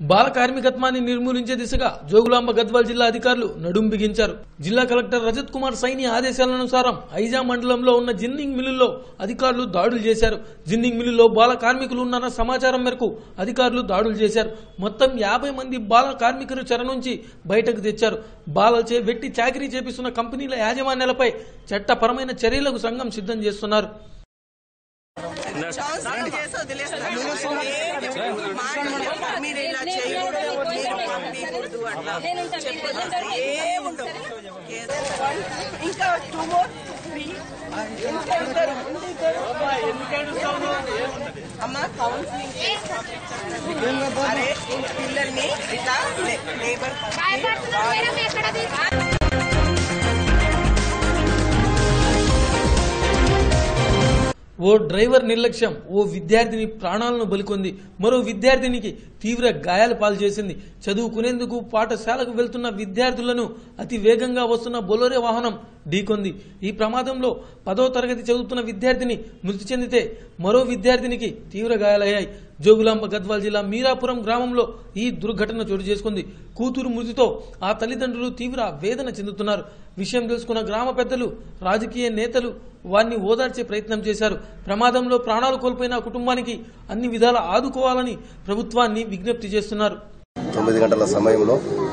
బాల కార్మికత్వాన్ని నిర్మూలించే దిశగా జోగులాంబ గద్వాల్ జిల్లా అధికారులు నడుం బిగించారు జిల్లా కలెక్టర్ రజత్ కుమార్ సైని ఆదేశాలనుసారం ఐజా మండలంలో ఉన్న జిన్నింగ్ మిల్లుల్లో అధికారులు దాడులు చేశారు జిన్నింగ్ మిల్లులో బాల కార్మికులు ఉన్నారన్న సమాచారం మేరకు అధికారులు దాడులు చేశారు మొత్తం యాభై మంది బాల కార్మికులు చెర నుంచి బయటకు తెచ్చారు బాలచే వెట్టి చాకరీ చేపిస్తున్న కంపెనీల యాజమాన్యాలపై చట్టపరమైన చర్యలకు సంఘం సిద్ధం చేస్తున్నారు ఛాన్సులు చేసి వదిలేస్తారు ఏ మాట మీరు ఇలా చేయకూడదు మీరు పంపించకూడదు అట్లా చెప్పదు ఏ ఉండవు ఏదైనా ఇంకా టూ మోర్ త్రీ ఇంకా ఇద్దరు అమ్మ కౌన్సిలింగ్ అరే పిల్లల్ని ఇట్లా లేబర్ భయపడుతున్నారు మేడం ఎక్కడది ఓ డ్రైవర్ నిర్లక్ష్యం ఓ విద్యార్థిని ప్రాణాలను బలికొంది మరో విద్యార్థినికి తీవ్ర గాయాల పాలు చేసింది చదువుకునేందుకు పాఠశాలకు వెళ్తున్న విద్యార్థులను అతి వేగంగా వస్తున్న బొలోరే వాహనం ఢీకొంది ఈ ప్రమాదంలో పదో తరగతి చదువుతున్న విద్యార్థిని మృతి చెందితే మరో విద్యార్థినికి తీవ్ర గాయాలయ్యాయి జోగులాంబ గద్వాల్ జిల్లా మీరాపురం గ్రామంలో ఈ దుర్ఘటన చోటు చేసుకుంది కూతురు మృతితో ఆ తల్లిదండ్రులు తీవ్ర వేదన చెందుతున్నారు విషయం తెలుసుకున్న గ్రామ పెద్దలు రాజకీయ నేతలు వారిని ఓదార్చే ప్రయత్నం చేశారు ప్రమాదంలో ప్రాణాలు కోల్పోయిన ఆ కుటుంబానికి అన్ని విధాలా ఆదుకోవాలని ప్రభుత్వాన్ని విజ్ఞప్తి చేస్తున్నారు తొమ్మిది గంటల సమయంలో